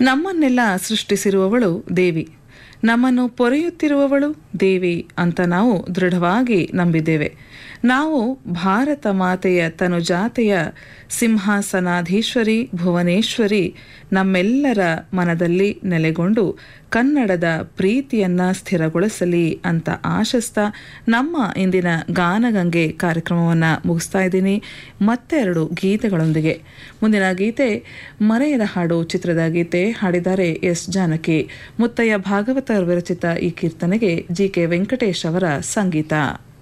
ನಮ್ಮನ್ನೆಲ್ಲ ಸೃಷ್ಟಿಸಿರುವವಳು ದೇವಿ ನಮ್ಮನ್ನು ಪೊರೆಯುತ್ತಿರುವವಳು ದೇವಿ ಅಂತ ನಾವು ದೃಢವಾಗಿ ನಂಬಿದ್ದೇವೆ ನಾವು ಭಾರತ ಮಾತೆಯ ತನುಜಾತೆಯ ಸಿಂಹಾಸನಾಧೀಶ್ವರಿ ಭುವನೇಶ್ವರಿ ನಮ್ಮೆಲ್ಲರ ಮನದಲ್ಲಿ ನೆಲೆಗೊಂಡು ಕನ್ನಡದ ಪ್ರೀತಿಯನ್ನ ಸ್ಥಿರಗೊಳಿಸಲಿ ಅಂತ ಆಶಿಸ್ತಾ ನಮ್ಮ ಇಂದಿನ ಗಾನಗಂಗೆ ಕಾರ್ಯಕ್ರಮವನ್ನು ಮುಗಿಸ್ತಾ ಇದ್ದೀನಿ ಮತ್ತೆ ಎರಡು ಗೀತೆಗಳೊಂದಿಗೆ ಮುಂದಿನ ಗೀತೆ ಮರೆಯದ ಹಾಡು ಚಿತ್ರದ ಗೀತೆ ಹಾಡಿದ್ದಾರೆ ಎಸ್ ಜಾನಕಿ ಮುತ್ತಯ್ಯ ಭಾಗವತ ವಿರಚಿತ ಈ ಕೀರ್ತನೆಗೆ ಜಿ ಕೆ ವೆಂಕಟೇಶ್ ಅವರ ಸಂಗೀತ